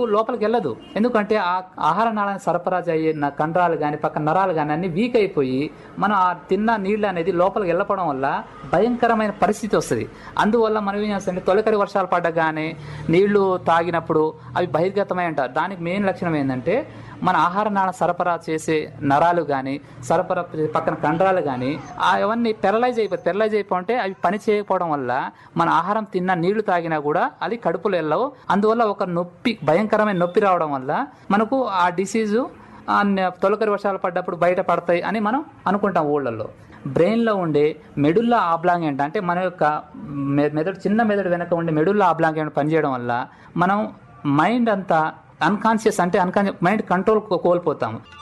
కడుపు లోపలికి వెళ్ళదు ఎందుకంటే ఆ ఆహార నాళాన్ని సరఫరా అయ్యే న- కండరాలు కానీ పక్కన నరాలు కానీ అన్ని వీక్ అయిపోయి మనం ఆ తిన్న నీళ్ళు అనేది లోపలికి వెళ్ళపడం వల్ల భయంకరమైన పరిస్థితి వస్తుంది అందువల్ల మనం ఏం చేస్తామంటే తొలకరి వర్షాలు పడ్డగానే నీళ్లు తాగినప్పుడు అవి బహిర్గతమై ఉంటారు దానికి మెయిన్ లక్షణం ఏంటంటే మన ఆహార నాళ సరఫరా చేసే నరాలు కానీ సరఫరా చేసే పక్కన కండరాలు కానీ అవన్నీ పెరలైజ్ అయిపోయి పెరలైజ్ అయిపోతే అవి పని చేయకపోవడం వల్ల మన ఆహారం తిన్న నీళ్లు తాగినా కూడా అది కడుపులో వెళ్ళవు అందువల్ల ఒక నొప్పి భయంకరమైన నొప్పి రావడం వల్ల మనకు ఆ డిసీజు ఆ న- తొలకరి వర్షాలు పడ్డప్పుడు బయట పడతాయి అని మనం అనుకుంటాం ఊళ్ళల్లో బ్రెయిన్లో ఉండే మెడుల్లా ఆబ్లాంగ్ అంటే మన యొక్క మె- మెదడు చిన్న మెదడు వెనక ఉండే మెడుల్లా ఆబ్లాంగ్ పనిచేయడం వల్ల మనం మైండ్ అంతా అన్కాన్షియస్ అంటే అన్కాన్షియస్ మైండ్ కంట్రోల్ కోల్పోతాము